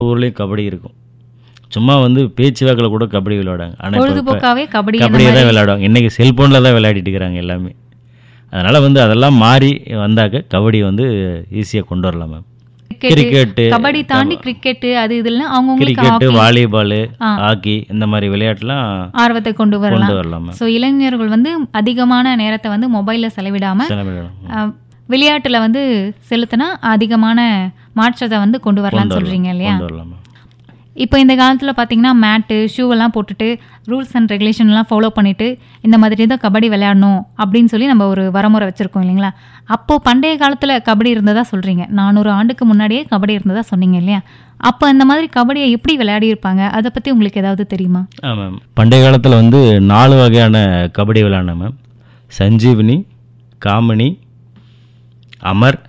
ஊர்லேயும் கபடி இருக்கும் சும்மா வந்து பேச்சு வாக்கில் கூட கபடி விளையாடுவாங்க ஆனால் இப்போ பொழுதுபோக்காவே கபடி அந்த கபடியை மாதிரி தான் விளையாடுவாங்க இன்றைக்கி செல்ஃபோனில் தான் விளையாடிட்டு இருக்கிறாங்க எல்லாமே அதனால் வந்து அதெல்லாம் மாறி வந்தாக்க கபடி வந்து ஈஸியாக கொண்டு வரலாம் மேம் கிரிக்கெட் கிரிக்கெட்டு கபடி தாண்டி கிரிக்கெட் அது இதெல்லாம் அவங்கவுங்களுக்கு கிரிக்கெட்டு ஹாக்கி வாலிபாலு ஆ. ஹாக்கி இந்த மாதிரி விளையாட்டுலாம் ஆர்வத்தை கொண்டு வரலாம் கொண்டு வரலாம் மேம் ஸோ இளைஞர்கள் வந்து அதிகமான நேரத்தை வந்து மொபைலில் செலவிடாம செலவிடலாம் அஹ், விளையாட்டுல வந்து செலுத்தினா அதிகமான மாற்றத்தை வந்து கொண்டு வரலாம்னு கொண்டு சொல்றீங்க இல்லையா கொண்டு வரலாம் மேம் இப்போ இந்த காலத்தில் பார்த்தீங்கன்னா மேட்டு ஷூவெல்லாம் போட்டுட்டு ரூல்ஸ் அண்ட் ரெகுலேஷன்லாம் ஃபாலோ பண்ணிட்டு இந்த மாதிரி தான் கபடி விளையாடணும் அப்படின்னு சொல்லி நம்ம ஒரு வரமுறை வச்சுருக்கோம் இல்லைங்களா அப்போது பண்டைய காலத்தில் கபடி இருந்ததா சொல்கிறீங்க நானூறு ஆண்டுக்கு முன்னாடியே கபடி இருந்ததா சொன்னீங்க இல்லையா அப்போ அந்த மாதிரி கபடியை எப்படி விளையாடி இருப்பாங்க அதை பற்றி உங்களுக்கு ஏதாவது தெரியுமா ஆ மேம் பண்டைய காலத்தில் வந்து நாலு வகையான கபடி விளையாடினேன் மேம் சஞ்சீவினி காமினி அமர்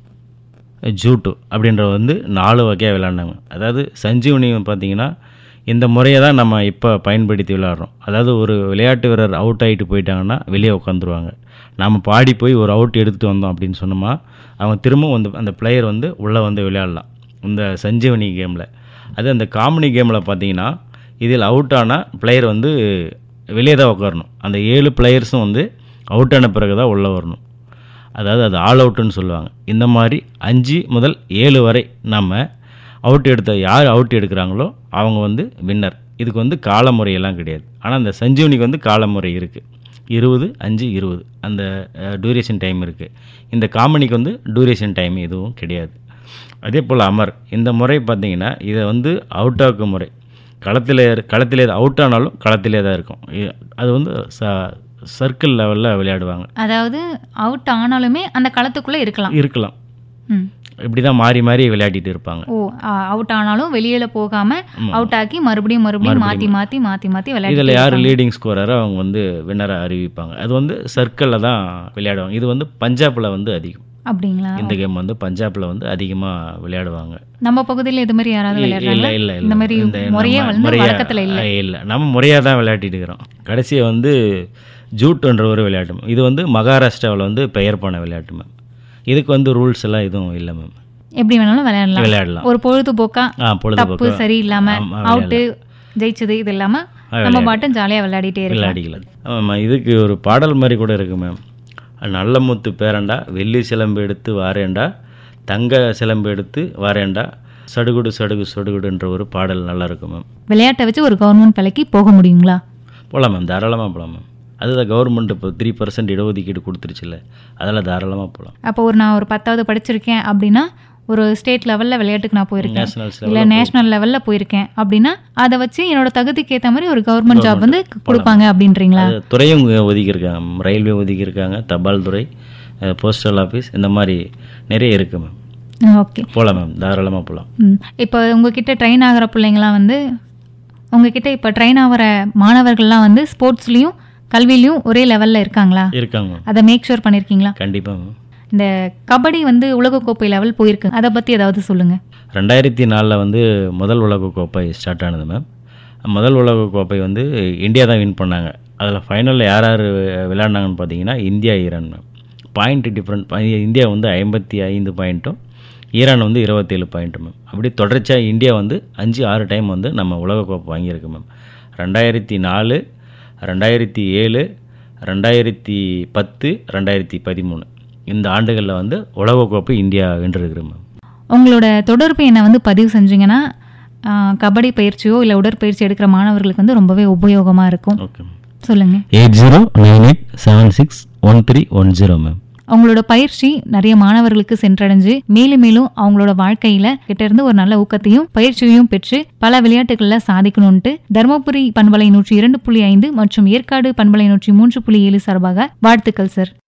ஜூட்டு அப்படின்ற வந்து நாலு வகையாக விளையாடினாங்க அதாவது சஞ்சீவனி பார்த்தீங்கன்னா இந்த முறையை தான் நம்ம இப்போ பயன்படுத்தி விளையாடுறோம் அதாவது ஒரு விளையாட்டு வீரர் அவுட் ஆகிட்டு போயிட்டாங்கன்னா வெளியே உட்காந்துருவாங்க நம்ம பாடி போய் ஒரு அவுட் எடுத்துகிட்டு வந்தோம் அப்படின்னு சொன்னோமா அவங்க திரும்ப வந்து அந்த பிளேயர் வந்து உள்ளே வந்து விளையாடலாம் இந்த சஞ்சீவனி கேமில் அது அந்த காமெடி கேமில் பார்த்தீங்கன்னா இதில் அவுட் ஆனால் பிளேயர் வந்து வெளியே தான் உட்காரணும் அந்த ஏழு பிளேயர்ஸும் வந்து அவுட் ஆன பிறகு தான் உள்ளே வரணும் அதாவது அது ஆல் அவுட்டுன்னு சொல்லுவாங்க இந்த மாதிரி அஞ்சு முதல் ஏழு வரை நம்ம அவுட் எடுத்த யார் அவுட் எடுக்கிறாங்களோ அவங்க வந்து வின்னர் இதுக்கு வந்து காலமுறையெல்லாம் கிடையாது ஆனால் அந்த சஞ்சீவனிக்கு வந்து காலமுறை இருக்குது இருபது அஞ்சு இருபது அந்த டூரேஷன் டைம் இருக்குது இந்த காமெடிக்கு வந்து டூரேஷன் டைம் எதுவும் கிடையாது அதே போல் அமர் இந்த முறை பார்த்தீங்கன்னா இதை வந்து அவுட் ஆக்கும் முறை களத்தில் களத்திலே அவுட் ஆனாலும் களத்திலே தான் இருக்கும் இ- அது வந்து ச சர்க்கிள் லெவலில் விளையாடுவாங்க அதாவது அவுட் ஆனாலுமே அந்த களத்துக்குள்ளே இருக்கலாம் இருக்கலாம் ம் இப்படி தான் மாறி மாறி விளையாடிட்டு இருப்பாங்க ஓ அவுட் ஆனாலும் வெளியில போகாம ஆமா. அவுட் ஆக்கி மறுபடியும் மறுபடியும் மாத்தி மாத்தி மாத்தி மாத்தி இதில் விளையாடி யார் லீடிங் ஸ்கோரரோ அவங்க வந்து வின்னராக அறிவிப்பாங்க அது வந்து சர்க்கிளில் தான் விளையாடுவாங்க இது வந்து பஞ்சாபில் வந்து அதிகம் அப்படிங்களா இந்த கேம் வந்து பஞ்சாபில் வந்து அதிகமாக விளையாடுவாங்க நம்ம பகுதியில் இது மாதிரி யாராவது இல்லை விளையாடுறாங்களா இல்லை இந்த மாதிரி முறையே வந்து வழக்கத்துல இல்ல இல்லை நம்ம முறையாக தான் விளையாடிட்டு இருக்கிறோம் கடைசியை வந்து ஜூட்டுன்ற ஒரு விளையாட்டு இது வந்து மகாராஷ்டிராவில் வந்து பெயர் போன விளையாட்டு மேம் இதுக்கு வந்து ரூல்ஸ் எல்லாம் எதுவும் இல்லை மேம் எப்படி வேணாலும் விளையாடலாம் விளையாடலாம் ஒரு பொழுதுபோக்கா ஆ தப்பு பொழுதுபோக்கு சரி இல்லாம ஆமா, அவுட்டு ஜெயிச்சது இது இல்லாம நம்ம பாட்டும் ஜாலியா விளையாடிட்டே இருக்கலாம் விளையாடிக்கலாம் ஆமாம் இதுக்கு ஒரு பாடல் மாதிரி கூட இருக்கு மேம் நல்ல முத்து பேரண்டா வெள்ளி சிலம்பு எடுத்து வாரேண்டா தங்க சிலம்பு எடுத்து வாரேண்டா சடுகுடு சடுகு சடுகுடுன்ற ஒரு பாடல் நல்லா இருக்கும் மேம் விளையாட்டை வச்சு ஒரு கவர்மெண்ட் வேலைக்கு போக முடியுங்களா போகலாம் மேம் தாராளமாக போகலாம் மேம் அதுதான் கவர்மெண்ட் இப்போ த்ரீ பர்சன்ட் இடஒதுக்கீடு கொடுத்துருச்சுல்ல அதெல்லாம் தாராளமாக போகலாம் அப்போ ஒரு நான் ஒரு பத்தாவது படிச்சிருக்கேன் அப்படின்னா ஒரு ஸ்டேட் லெவல்ல விளையாட்டுக்கு நான் போயிருக்கேன் நேஷனல்ஸ் இல்ல நேஷனல் லெவல்ல போயிருக்கேன் அப்படின்னா அதை வச்சு என்னோட தகுதிக்கு ஏத்த மாதிரி ஒரு கவர்மெண்ட் ஜாப் வந்து கொடுப்பாங்க அப்படின்றீங்களா அது துறையும் ஒதுக்கியிருக்காங்க ரயில்வே ஒதுக்கியிருக்காங்க தபால் துறை போஸ்டல் ஆஃபீஸ் இந்த மாதிரி நிறைய இருக்குது மேம் ஓகே போகலாம் மேம் தாராளமாக போகலாம் ம் இப்போ உங்ககிட்ட ட்ரெயின் ஆகிற பிள்ளைங்களாம் வந்து உங்ககிட்ட இப்போ ட்ரெயின் ஆகிற மாணவர்கள்லாம் வந்து ஸ்போர்ட்ஸ்லேயும் கல்விலையும் ஒரே லெவலில் இருக்காங்களா இருக்காங்க மேம் அதை மேக் ஷூர் பண்ணியிருக்கீங்களா கண்டிப்பாக மேம் இந்த கபடி வந்து உலகக்கோப்பை லெவல் போயிருக்கு அதை பற்றி ஏதாவது சொல்லுங்கள் ரெண்டாயிரத்தி நாலில் வந்து முதல் உலக கோப்பை ஸ்டார்ட் ஆனது மேம் முதல் உலக கோப்பை வந்து இந்தியா தான் வின் பண்ணாங்க அதில் ஃபைனலில் யார் யார் விளையாடினாங்கன்னு பார்த்தீங்கன்னா India Iran ma'am point different India வந்து ஐம்பத்தி ஐந்து பாயிண்ட்டும் ஈரான் வந்து இருபத்தேழு பாயிண்ட்டும் மேம் அப்படி தொடர்ச்சியாக இந்தியா வந்து அஞ்சு ஆறு டைம் வந்து நம்ம உலக கோப்பை வாங்கியிருக்கு மேம் ரெண்டாயிரத்தி நாலு ரெண்டாயிரத்தி ஏழு ரெண்டாயிரத்தி பத்து ரெண்டாயிரத்தி பதிமூணு இந்த ஆண்டுகளில் வந்து உலகக்கோப்பை இந்தியா வென்றிருக்கு மேம் உங்களோட தொடர்பு என்னை வந்து பதிவு செஞ்சீங்கன்னா ஆ, கபடி பயிற்சியோ இல்லை உடற்பயிற்சி எடுக்கிற மாணவர்களுக்கு வந்து ரொம்பவே உபயோகமாக இருக்கும் ஓகே மேம் சொல்லுங்கள் eight zero nine eight seven six one three one zero ma'am அவங்களோட பயிற்சி நிறைய மாணவர்களுக்கு சென்றடைஞ்சு மேலும் மேலும் அவங்களோட வாழ்க்கையில கிட்ட இருந்து ஒரு நல்ல ஊக்கத்தையும் பயிற்சியையும் பெற்று பல விளையாட்டுகள்ல சாதிக்கணும்ட்டு தருமபுரி பண்பலை நூற்றி இரண்டு புள்ளி ஐந்து மற்றும் ஏற்காடு பண்பலை நூற்றி மூன்று புள்ளி ஏழு சார்பாக வாழ்த்துக்கள் சார்